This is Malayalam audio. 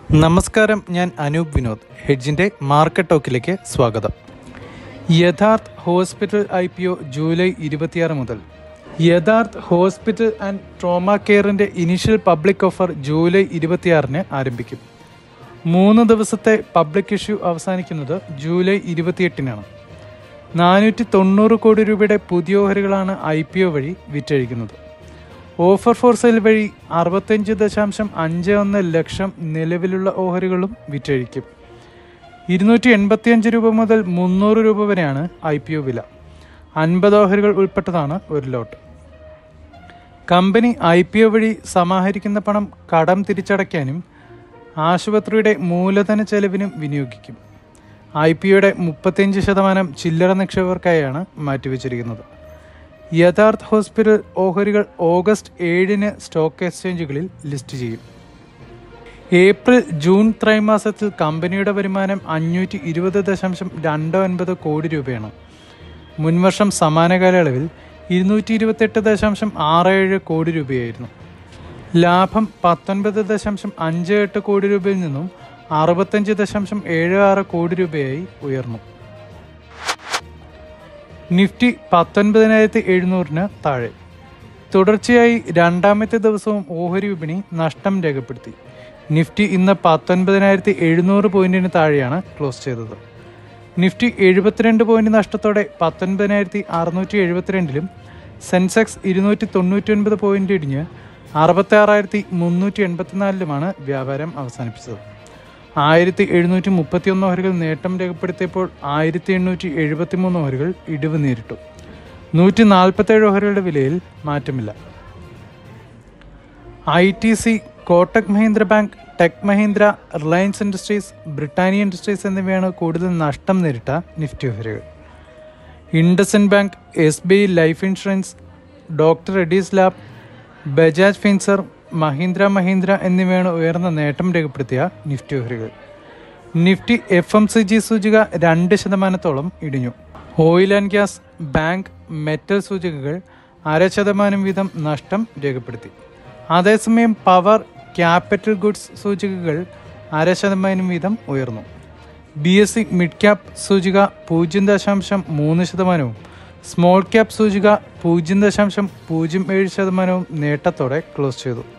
നമസ്കാരം ഞാൻ അനൂപ് വിനോദ് ഹെഡ്ജിന്റെ മാർക്കറ്റ് ടോക്കിലേക്ക് സ്വാഗതം Yatharth hospital I P O July ഇരുപത്തിയാറ് മുതൽ യഥാർത്ഥ് ഹോസ്പിറ്റൽ ആൻഡ് ട്രോമ കെയറിന്റെ ഇനിഷ്യൽ പബ്ലിക് ഓഫർ ജൂലൈ ഇരുപത്തിയാറിന് ആരംഭിക്കും മൂന്ന് ദിവസത്തെ പബ്ലിക് ഇഷ്യൂ അവസാനിക്കുന്നത് ജൂലൈ ഇരുപത്തിയെട്ടിനാണ് നാനൂറ്റി തൊണ്ണൂറ് കോടി രൂപയുടെ പുതിയ ഓഹരികളാണ് ഐ പി ഒ വഴി വിറ്റഴിക്കുന്നത് ഓഫർ ഫോർ സെയിൽ വഴി അറുപത്തഞ്ച് ദശാംശം അഞ്ച് ഒന്ന് ലക്ഷം നിലവിലുള്ള ഓഹരികളും വിറ്റഴിക്കും ഇരുന്നൂറ്റി എൺപത്തിയഞ്ച് രൂപ മുതൽ മുന്നൂറ് രൂപ വരെയാണ് ഐ പി ഒ വില അൻപത് ഓഹരികൾ ഉൾപ്പെട്ടതാണ് ഒരു lot company I P O വഴി സമാഹരിക്കുന്ന പണം കടം തിരിച്ചടയ്ക്കാനും ആശുപത്രിയുടെ മൂലധന ചെലവിനും വിനിയോഗിക്കും ഐ പി ഒയുടെ മുപ്പത്തിയഞ്ച് ശതമാനം ചില്ലറ നിക്ഷേപകർക്കായാണ് മാറ്റിവെച്ചിരിക്കുന്നത് യഥാർത്ഥ ഹോസ്പിറ്റൽ ഓഹരികൾ ഓഗസ്റ്റ് ഏഴിന് സ്റ്റോക്ക് എക്സ്ചേഞ്ചുകളിൽ ലിസ്റ്റ് ചെയ്യും ഏപ്രിൽ ജൂൺ ത്രൈമാസത്തിൽ കമ്പനിയുടെ വരുമാനം അഞ്ഞൂറ്റി ഇരുപത് ദശാംശം രണ്ട് ഒൻപത് കോടി രൂപയാണ് മുൻവർഷം സമാന കാലയളവിൽ ഇരുന്നൂറ്റി ഇരുപത്തെട്ട് ദശാംശം ആറ് ഏഴ് കോടി രൂപയായിരുന്നു ലാഭം പത്തൊൻപത് ദശാംശം അഞ്ച് എട്ട് കോടി രൂപയിൽ നിന്നും അറുപത്തഞ്ച് ദശാംശം ഏഴ് ആറ് കോടി രൂപയായി ഉയർന്നു നിഫ്റ്റി പത്തൊൻപതിനായിരത്തി എഴുന്നൂറിന് താഴെ തുടർച്ചയായി രണ്ടാമത്തെ ദിവസവും ഓഹരി വിപണി നഷ്ടം രേഖപ്പെടുത്തി നിഫ്റ്റി ഇന്ന് പത്തൊൻപതിനായിരത്തി എഴുന്നൂറ് പോയിന്റിന് താഴെയാണ് ക്ലോസ് ചെയ്തത് നിഫ്റ്റി എഴുപത്തിരണ്ട് പോയിന്റ് നഷ്ടത്തോടെ പത്തൊൻപതിനായിരത്തി അറുന്നൂറ്റി എഴുപത്തിരണ്ടിലും സെൻസെക്സ് ഇരുന്നൂറ്റി തൊണ്ണൂറ്റി ഒൻപത് പോയിന്റ് ഇടിഞ്ഞ് അറുപത്തി ആറായിരത്തി മുന്നൂറ്റി എൺപത്തിനാലിലുമാണ് വ്യാപാരം അവസാനിപ്പിച്ചത് ആയിരത്തി എഴുന്നൂറ്റി മുപ്പത്തി ഒന്ന് ഓഹരികൾ നേട്ടം രേഖപ്പെടുത്തിയപ്പോൾ ആയിരത്തി എണ്ണൂറ്റി എഴുപത്തി മൂന്ന് ഓഹരികൾ ഇടിവ് നേരിട്ടു നൂറ്റി നാൽപ്പത്തേഴ് ഓഹരികളുടെ വിലയിൽ മാറ്റമില്ല I T C Kotak Mahindra bank tech Mahindra Reliance Industries Britannia Industries എന്നിവയാണ് കൂടുതൽ നഷ്ടം നേരിട്ട നിഫ്റ്റി ഓഹരികൾ IndusInd bank S B I life insurance doctor Reddy's lab Bajaj Finserv Mahindra Mahindra എന്നിവയാണ് ഉയർന്ന നേട്ടം രേഖപ്പെടുത്തിയ നിഫ്റ്റി ഓഹരികൾ Nifty F M C G സൂചിക രണ്ട് ശതമാനത്തോളം ഇടിഞ്ഞു oil and gas bank metal സൂചികകൾ അര ശതമാനം വീതം നഷ്ടം രേഖപ്പെടുത്തി അതേസമയം പവർ ക്യാപിറ്റൽ ഗുഡ്സ് സൂചികകൾ അര ശതമാനം വീതം ഉയർന്നു B S C mid cap സൂചിക പൂജ്യം ദശാംശം മൂന്ന് ശതമാനവും സ്മോൾ ക്യാപ് സൂചിക പൂജ്യം ദശാംശം പൂജ്യം ഏഴ് ശതമാനവും നേട്ടത്തോടെ ക്ലോസ് ചെയ്തു